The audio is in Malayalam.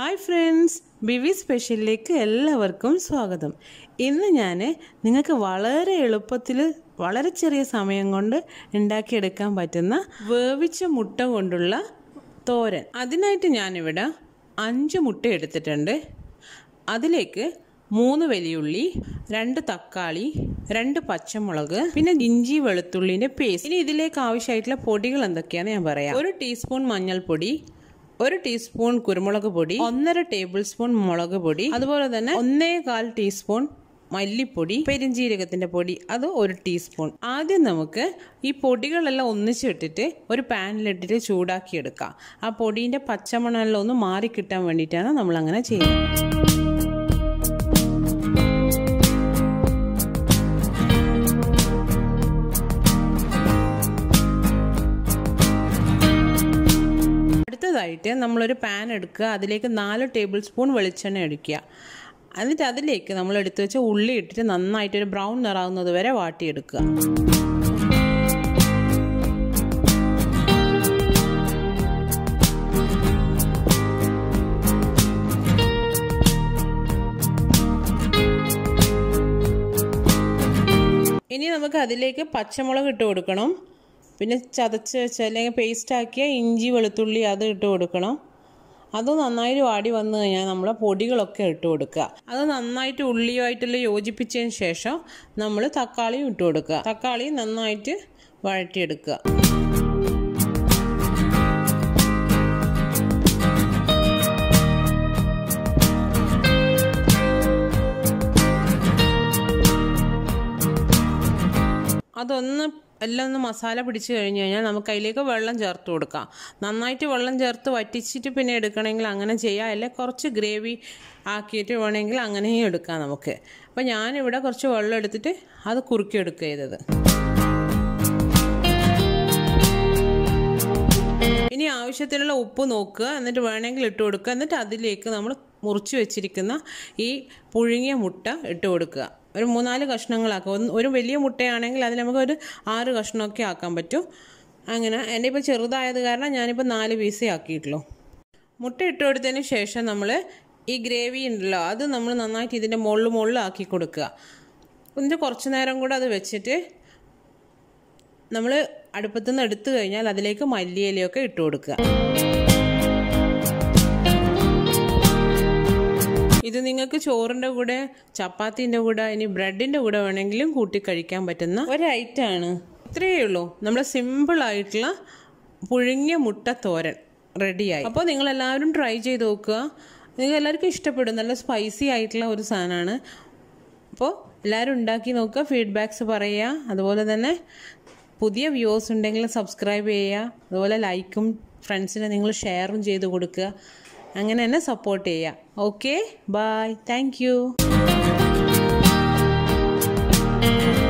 ഹായ് ഫ്രണ്ട്സ് ബിവി സ്പെഷ്യലിലേക്ക് എല്ലാവർക്കും സ്വാഗതം ഇന്ന് ഞാൻ നിങ്ങൾക്ക് വളരെ എളുപ്പത്തിൽ വളരെ ചെറിയ സമയം കൊണ്ട് ഉണ്ടാക്കിയെടുക്കാൻ പറ്റുന്ന വേവിച്ച മുട്ട കൊണ്ടുള്ള തോരൻ അതിനായിട്ട് ഞാനിവിടെ അഞ്ച് മുട്ട എടുത്തിട്ടുണ്ട് അതിലേക്ക് മൂന്ന് വലിയുള്ളി രണ്ട് തക്കാളി രണ്ട് പച്ചമുളക് പിന്നെ ഇഞ്ചി വെളുത്തുള്ളിൻ്റെ പേസ്റ്റ് ഇനി ഇതിലേക്ക് ആവശ്യമായിട്ടുള്ള പൊടികൾ എന്തൊക്കെയാണെന്ന് ഞാൻ പറയാം ഒരു ടീസ്പൂൺ മഞ്ഞൾപ്പൊടി ഒരു ടീസ്പൂൺ കുരുമുളക് പൊടി ഒന്നര ടേബിൾ സ്പൂൺ മുളക് പൊടി അതുപോലെ തന്നെ ഒന്നേ കാൽ ടീസ്പൂൺ മല്ലിപ്പൊടി പെരിഞ്ജീരകത്തിന്റെ പൊടി അത് ഒരു ടീസ്പൂൺ ആദ്യം നമുക്ക് ഈ പൊടികളെല്ലാം ഒന്നിച്ചിട്ടിട്ട് ഒരു പാനിലിട്ടിട്ട് ചൂടാക്കി എടുക്കാം ആ പൊടീൻ്റെ പച്ചമണെല്ലാം ഒന്ന് മാറി കിട്ടാൻ വേണ്ടിയിട്ടാണ് നമ്മൾ അങ്ങനെ ചെയ്യുന്നത് അടുത്തതായിട്ട് നമ്മളൊരു പാൻ എടുക്കുക അതിലേക്ക് നാല് ടേബിൾ സ്പൂൺ വെളിച്ചെണ്ണ ഒഴിക്കുക എന്നിട്ട് അതിലേക്ക് നമ്മൾ എടുത്തു വെച്ച ഉള്ളി ഇട്ടിട്ട് നന്നായിട്ട് ഒരു ബ്രൗൺ നിറാവുന്നത് വരെ വാട്ടിയെടുക്കുക ഇനി നമുക്ക് അതിലേക്ക് പച്ചമുളക് ഇട്ട് കൊടുക്കണം പിന്നെ ചതച്ച് വെച്ച അല്ലെങ്കിൽ പേസ്റ്റ് ആക്കിയ ഇഞ്ചി വെളുത്തുള്ളി അത് ഇട്ട് കൊടുക്കണം അത് നന്നായിട്ട് വാടി വന്നു കഴിഞ്ഞാൽ നമ്മൾ പൊടികളൊക്കെ ഇട്ട് കൊടുക്കുക അത് നന്നായിട്ട് ഉള്ളിയുമായിട്ടുള്ള യോജിപ്പിച്ചതിന് ശേഷം നമ്മൾ തക്കാളിയും ഇട്ട് കൊടുക്കുക തക്കാളി നന്നായിട്ട് വഴറ്റിയെടുക്കുക അതൊന്ന് എല്ലാം ഒന്ന് മസാല പിടിച്ച് കഴിഞ്ഞ് കഴിഞ്ഞാൽ നമുക്ക് അതിലേക്ക് വെള്ളം ചേർത്ത് കൊടുക്കാം നന്നായിട്ട് വെള്ളം ചേർത്ത് വറ്റിച്ചിട്ട് പിന്നെ എടുക്കണമെങ്കിൽ അങ്ങനെ ചെയ്യാം അല്ലെ കുറച്ച് ഗ്രേവി ആക്കിയിട്ട് വേണമെങ്കിൽ അങ്ങനെയും എടുക്കാം നമുക്ക് അപ്പോൾ ഞാനിവിടെ കുറച്ച് വെള്ളം എടുത്തിട്ട് അത് കുറുക്കിയെടുക്കുക ചെയ്തത് ഇനി ആവശ്യത്തിനുള്ള ഉപ്പ് നോക്കുക എന്നിട്ട് വേണമെങ്കിൽ ഇട്ട് കൊടുക്കുക എന്നിട്ട് അതിലേക്ക് നമ്മൾ മുറിച്ച് വെച്ചിരിക്കുന്ന ഈ പുഴുങ്ങിയ മുട്ട ഇട്ട് കൊടുക്കുക ഒരു മൂന്നാല് കഷ്ണങ്ങളാക്കുക ഒന്ന് ഒരു വലിയ മുട്ടയാണെങ്കിൽ അതിൽ നമുക്ക് ഒരു ആറ് കഷ്ണമൊക്കെ ആക്കാൻ പറ്റും അങ്ങനെ എൻ്റെ ഇപ്പോൾ ചെറുതായത് കാരണം ഞാനിപ്പോൾ നാല് പീസേ ആക്കിയിട്ടുള്ളൂ മുട്ട ഇട്ട് കൊടുത്തതിന് ശേഷം നമ്മൾ ഈ ഗ്രേവി ഉണ്ടല്ലോ അത് നമ്മൾ നന്നായിട്ട് ഇതിൻ്റെ മുകളിൽ മുകളിൽ ആക്കി കൊടുക്കുക എന്നിട്ട് കുറച്ച് നേരം കൂടെ അത് വെച്ചിട്ട് നമ്മൾ അടുപ്പത്തു നിന്ന് എടുത്തു കഴിഞ്ഞാൽ അതിലേക്ക് മല്ലിയിലയൊക്കെ ഇട്ട് കൊടുക്കുക ഇത് നിങ്ങൾക്ക് ചോറിൻ്റെ കൂടെ ചപ്പാത്തിൻ്റെ കൂടെ ഇനി ബ്രെഡിൻ്റെ കൂടെ വേണമെങ്കിലും കൂട്ടി കഴിക്കാൻ പറ്റുന്ന ഒരു ഐറ്റമാണ് ഇത്രയേ ഉള്ളൂ നമ്മുടെ സിമ്പിൾ ആയിട്ടുള്ള പുഴുങ്ങിയ മുട്ട തോരൻ റെഡിയായി അപ്പോൾ നിങ്ങൾ എല്ലാവരും ട്രൈ ചെയ്ത് നോക്കുക നിങ്ങൾക്ക് എല്ലാവർക്കും ഇഷ്ടപ്പെടും നല്ല സ്പൈസി ആയിട്ടുള്ള ഒരു സാധനമാണ് അപ്പോൾ എല്ലാവരും ഉണ്ടാക്കി നോക്കുക ഫീഡ്ബാക്ക്സ് പറയുക അതുപോലെ തന്നെ പുതിയ വ്യൂസ് ഉണ്ടെങ്കിൽ സബ്സ്ക്രൈബ് ചെയ്യുക അതുപോലെ ലൈക്കും ഫ്രണ്ട്സിന് നിങ്ങൾ ഷെയറും ചെയ്ത് കൊടുക്കുക അങ്ങനെ തന്നെ സപ്പോർട്ട് ചെയ്യുക ഓക്കെ ബായ് താങ്ക്